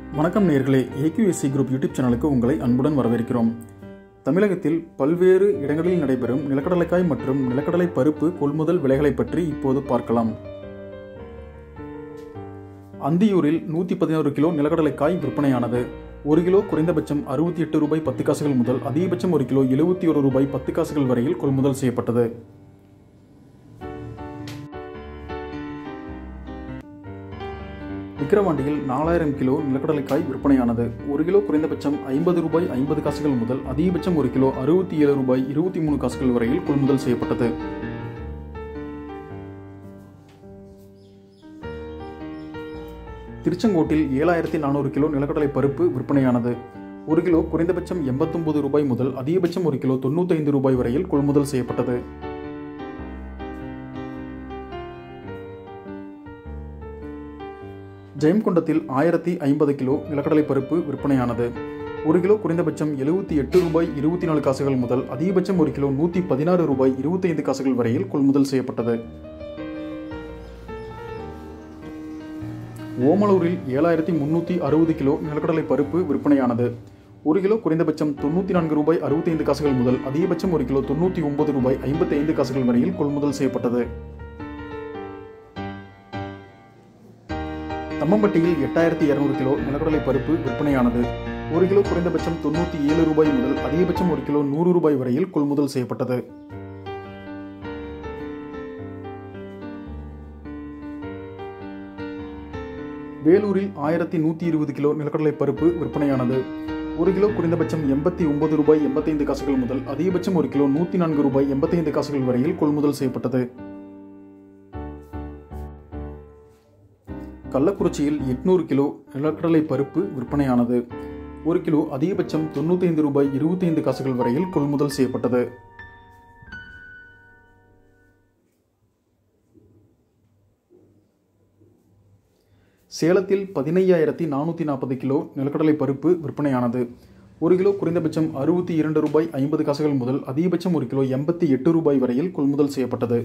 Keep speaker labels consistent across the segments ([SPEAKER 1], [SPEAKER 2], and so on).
[SPEAKER 1] வணக்கம் நேர்களே AQSC group YouTube சேனலுக்கு உங்களை அன்புடன் வரவேற்கிறோம் தமிழகத்தில் பல்வேறு இடங்களில் நடைபெறும் நிலக்கடலைக்காய் மற்றும் நிலக்கடலை பருப்பு கொள்முதல் விலைகளை பற்றி இப்போது பார்க்கலாம் அந்தியூரில் நூற்றி பதினோரு கிலோ நிலக்கடலைக்காய் விற்பனையானது ஒரு கிலோ குறைந்தபட்சம் அறுபத்தி எட்டு ரூபாய் பத்து காசுகள் முதல் அதிகபட்சம் ஒரு கிலோ எழுபத்தி ஒரு ரூபாய் பத்து காசுகள் வரையில் கொள்முதல் செய்யப்பட்டது விக்கிரவாண்டியில் நாலாயிரம் கிலோ நிலக்கடலைக்காய் விற்பனையானது ஒரு கிலோ குறைந்தபட்சம் ஐம்பது ரூபாய் ஐம்பது காசுகள் முதல் அதிகபட்சம் ஒரு கிலோ அறுபத்தி ஏழு ரூபாய் இருபத்தி மூணு காசுகள் வரையில் கொள்முதல் செய்யப்பட்டது திருச்செங்கோட்டில் ஏழாயிரத்தி நானூறு கிலோ நிலக்கடலை பருப்பு விற்பனையானது ஒரு கிலோ குறைந்தபட்சம் எண்பத்தொன்பது ரூபாய் முதல் அதிகபட்சம் ஒரு கிலோ தொண்ணூத்தைந்து ரூபாய் வரையில் கொள்முதல் செய்யப்பட்டது ஜெயம்கொண்டத்தில் ஆயிரத்தி ஐம்பது கிலோ நிலக்கடலை பருப்பு விற்பனையானது ஒரு கிலோ குறைந்தபட்சம் எழுபத்தி எட்டு ரூபாய் இருபத்தி நாலு காசுகள் முதல் அதிகபட்சம் ஒரு கிலோ நூற்றி பதினாறு ரூபாய் இருபத்தைந்து காசுகள் வரையில் கொள்முதல் செய்யப்பட்டது ஓமலூரில் ஏழாயிரத்தி முன்னூற்றி அறுபது கிலோ நிலக்கடலை பருப்பு விற்பனையானது ஒரு கிலோ குறைந்தபட்சம் தொண்ணூற்றி நான்கு ரூபாய் அறுபத்தைந்து காசுகள் முதல் அதிகபட்சம் ஒரு கிலோ தொண்ணூற்றி ஒன்பது ரூபாய் ஐம்பத்தி ஐந்து காசுகள் வரையில் கொள்முதல் செய்யப்பட்டது தம்மம்பட்டியில் எட்டாயிரத்தி இருநூறு கிலோ நிலக்கடலை பருப்பு விற்பனையானது ஒரு கிலோ குறைந்தபட்சம் தொண்ணூற்றி ஏழு ரூபாய் முதல் அதிகபட்சம் ஒரு கிலோ நூறு ரூபாய் வரையில் கொள்முதல் செய்யப்பட்டது வேலூரில் ஆயிரத்தி நூற்றி இருபது கிலோ நிலக்கடலை பருப்பு விற்பனையானது ஒரு கிலோ குறைந்தபட்சம் எண்பத்தி ஒன்பது ரூபாய் எண்பத்தைந்து காசுகள் முதல் அதிகபட்சம் ஒரு கிலோ நூற்றி நான்கு ரூபாய் எண்பத்தைந்து காசுகள் வரையில் கொள்முதல் செய்யப்பட்டது கள்ளக்குறிச்சியில் எட்நூறு கிலோ நிலக்கடலை பருப்பு விற்பனையானது ஒரு கிலோ அதிகபட்சம் தொண்ணூத்தைந்து ரூபாய் இருபத்தைந்து காசுகள் வரையில் கொள்முதல் செய்யப்பட்டது சேலத்தில் பதினையாயிரத்தி நானூற்றி நாற்பது கிலோ நிலக்கடலை பருப்பு விற்பனையானது ஒரு கிலோ குறைந்தபட்சம் அறுபத்தி இரண்டு ரூபாய் ஐம்பது காசுகள் முதல் அதிகபட்சம் ஒரு கிலோ எண்பத்தி எட்டு ரூபாய் வரையில் கொள்முதல் செய்யப்பட்டது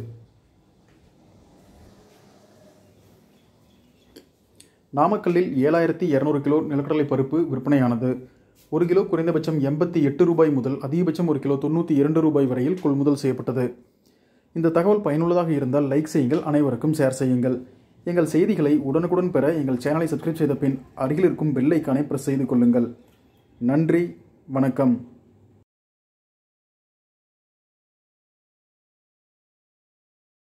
[SPEAKER 1] நாமக்கல்லில் ஏழாயிரத்தி இரநூறு கிலோ நிலக்கடலை பருப்பு விற்பனையானது ஒரு கிலோ குறைந்தபட்சம் எண்பத்தி எட்டு ரூபாய் முதல் அதிகபட்சம் ஒரு கிலோ தொண்ணூற்றி இரண்டு ரூபாய் வரையில் கொள்முதல் செய்யப்பட்டது இந்த தகவல் பயனுள்ளதாக இருந்தால் லைக் செய்யுங்கள் அனைவருக்கும் ஷேர் செய்யுங்கள் எங்கள் செய்திகளை உடனுக்குடன் பெற எங்கள் சேனலை சப்ஸ்கிரைப் செய்த பின் அருகில் இருக்கும் பெல் ஐக்கானை பிரஸ் செய்து கொள்ளுங்கள் நன்றி வணக்கம்